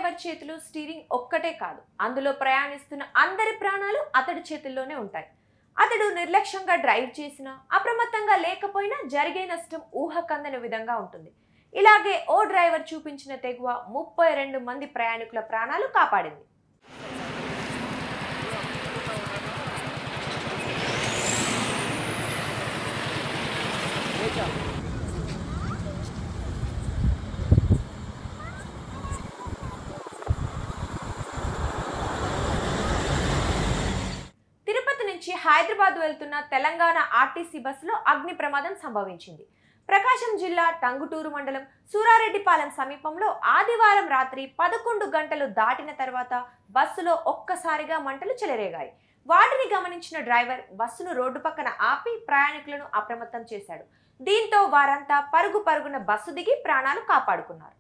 driver చేతిలో steering ఒక్కటే కాదు అందులో ప్రయాణిస్తున్న అందరి ప్రాణాలు అతడి చేతుల్లోనే ఉంటాయి అతడు నిర్లక్ష్యంగా డ్రైవ్ చేసినా అప్రమత్తంగా లేకపోయినా జరిగే నష్టం ఊహకందని విధంగా ఉంటుంది ఇలాగే ఓ డ్రైవర్ చూపించిన తెగువ ముప్పై రెండు మంది ప్రయాణికుల ప్రాణాలు కాపాడింది తిరుపతి నుంచి హైదరాబాద్ వెళ్తున్న తెలంగాణ ఆర్టీసీ బస్సులో అగ్ని ప్రమాదం సంభవించింది ప్రకాశం జిల్లా టంగుటూరు మండలం సూరారెడ్డిపాలెం సమీపంలో ఆదివారం రాత్రి పదకొండు గంటలు దాటిన తర్వాత బస్సులో ఒక్కసారిగా మంటలు చెలరేగాయి వాటిని గమనించిన డ్రైవర్ బస్సును రోడ్డు పక్కన ఆపి ప్రయాణికులను అప్రమత్తం చేశాడు దీంతో వారంతా పరుగు పరుగున బస్సు దిగి ప్రాణాలు కాపాడుకున్నారు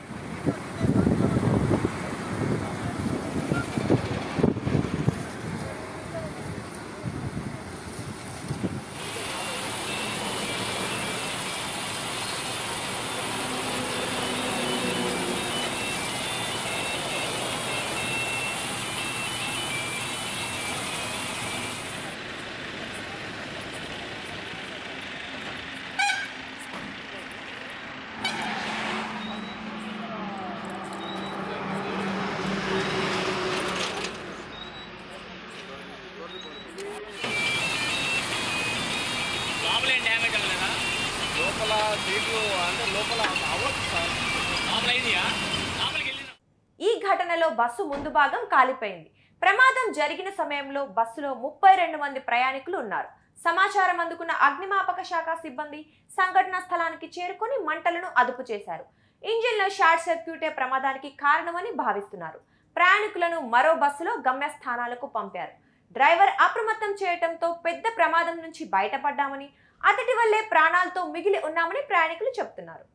లోపల ఏం డ్యామేజ్ అవ్వలేదా లోపల సీట్లు అంటే లోపల అవ్వచ్చు సార్ లోపల అయిందియా లోపలికి వెళ్ళిన ఈ ఘటనలో బస్సు ముందు భాగం కాలిపోయింది ప్రమాదం జరిగిన సమయంలో బస్సులో ముప్పై రెండు మంది ప్రయాణికులు ఉన్నారు సమాచారం అందుకున్న అగ్నిమాపక శాఖ సిబ్బంది సంఘటనా స్థలానికి చేరుకొని మంటలను అదుపు చేశారు ఇంజిన్లో షార్ట్ సర్క్యూటే ప్రమాదానికి కారణమని భావిస్తున్నారు ప్రయాణికులను మరో బస్సులో గమ్యస్థానాలకు పంపారు డ్రైవర్ అప్రమత్తం చేయడంతో పెద్ద ప్రమాదం నుంచి బయటపడ్డామని అతడి వల్లే ప్రాణాలతో మిగిలి ఉన్నామని ప్రయాణికులు చెబుతున్నారు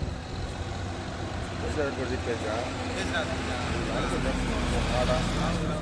చెప్పేసా